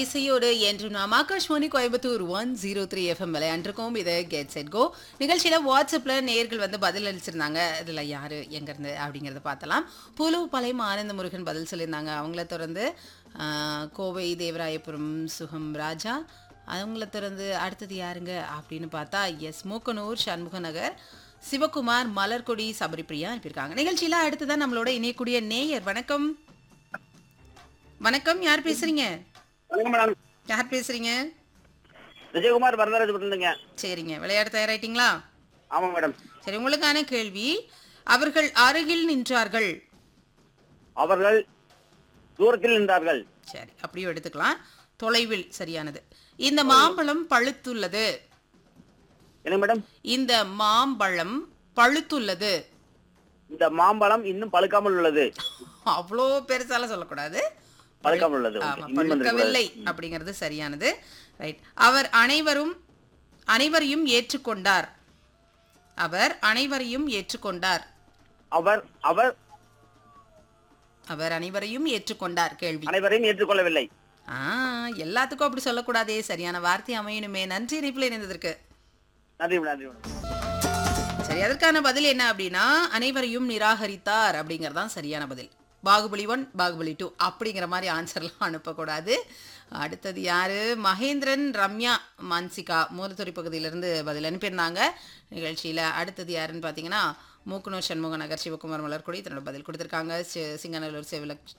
இசையோடு என்று நாம் Akashvani Coimbatore one zero three FM விளையாண்டுருக்கோம் இது கெட் செட் கோ நிகழ்ச்சியில் வாட்ஸ்அப்பில் நேர்கள் வந்து பதில் அளிச்சிருந்தாங்க இதில் யார் எங்கேருந்து அப்படிங்கிறத பார்த்தலாம் புலுப்பாளையம் ஆனந்த முருகன் பதில் சொல்லியிருந்தாங்க அவங்கள தொடர்ந்து ஆ, கோவை தேவராயபுரம் சுகம் ராஜா அவங்கள தொடர்ந்து அடுத்தது யாருங்க அப்படின்னு பார்த்தா எஸ் மூக்கனூர் சண்முக நகர் சிவகுமார் மலர்கொடி சபரிப்பிரியா அனுப்பியிருக்காங்க நிகழ்ச்சியில் அடுத்ததான் நம்மளோட இணையக்கூடிய நேயர் வணக்கம் வணக்கம் யார் பேசுறீங்க வணக்கம் மேடம் யார் பேசுறீங்க விஜயகுமார் வரதராஜ் இருந்துங்க சரிங்க விளையாட தயாராயிட்டீங்களா ஆமாம் மேடம் சரி உங்களுக்கான கேள்வி அவர்கள் அருகில் நின்றார்கள் அவர்கள் தூரத்தில் நின்றார்கள் சரி அப்படியும் எடுத்துக்கலாம் தொலைவில் சரியானது இந்த மாம்பழம் பழுத்துள்ளது என்ன மேடம் இந்த மாம்பழம் பழுத்துள்ளது இந்த மாம்பழம் இன்னும் பழுக்காமல் உள்ளது அவ்வளோ பெருசால சொல்லக்கூடாது பழுக்காமல் உள்ளது ஆமா, Okay. இன்னும் வந்துடக்கூடாது. பழுக்கவில்லை அப்படிங்கிறது சரியானது ரைட் அவர் அனைவரும் அனைவரையும் ஏற்றுக்கொண்டார் அவர் அனைவரையும் ஏற்றுக்கொண்டார் அவர் அவர் அவர் அனைவரையும் ஏற்றுக்கொண்டார் கேள்வி அனைவரையும் ஏற்றுக்கொள்ளவில்லை ஆ எல்லாத்துக்கும் அப்படி சொல்லக்கூடாதே சரியான வார்த்தை அமையணுமே நன்றி இணைப்பில் இணைந்ததற்கு நன்றி மேடம் நன்றி மேடம் சரி அதற்கான பதில் என்ன அப்படின்னா அனைவரையும் நிராகரித்தார் அப்படிங்கறதுதான் சரியான பதில் பாகுபலி ஒன் பாகுபலி டூ அப்படிங்கிற மாதிரி ஆன்சர்லாம் அனுப்பக்கூடாது அடுத்தது யாரு மகேந்திரன் ரம்யா மான்சிகா மூலத்துறை பகுதியிலிருந்து பதில் அனுப்பியிருந்தாங்க நிகழ்ச்சியில் அடுத்தது யாருன்னு பார்த்தீங்கன்னா மூக்குனூர் சண்முக நகர் சிவகுமார் மலர்கொடி தன்னோட பதில் கொடுத்துருக்காங்க சி- சிங்கநல்லூர் சிவலக்ஷ்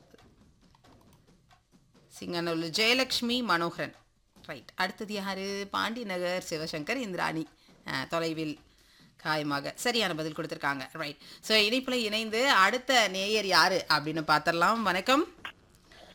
சிங்கநல்லூர் ஜெயலக்ஷ்மி மனோகரன் ரைட் அடுத்தது யாரு பாண்டி நகர் சிவசங்கர் இந்திராணி அஹ், தொலைவில் காயமாக சரியான பதில் கொடுத்துருக்காங்க ரைட் ஸோ இணைப்பில் இணைந்து அடுத்த நேயர் யாரு அப்படின்னு பார்த்துடலாம் வணக்கம்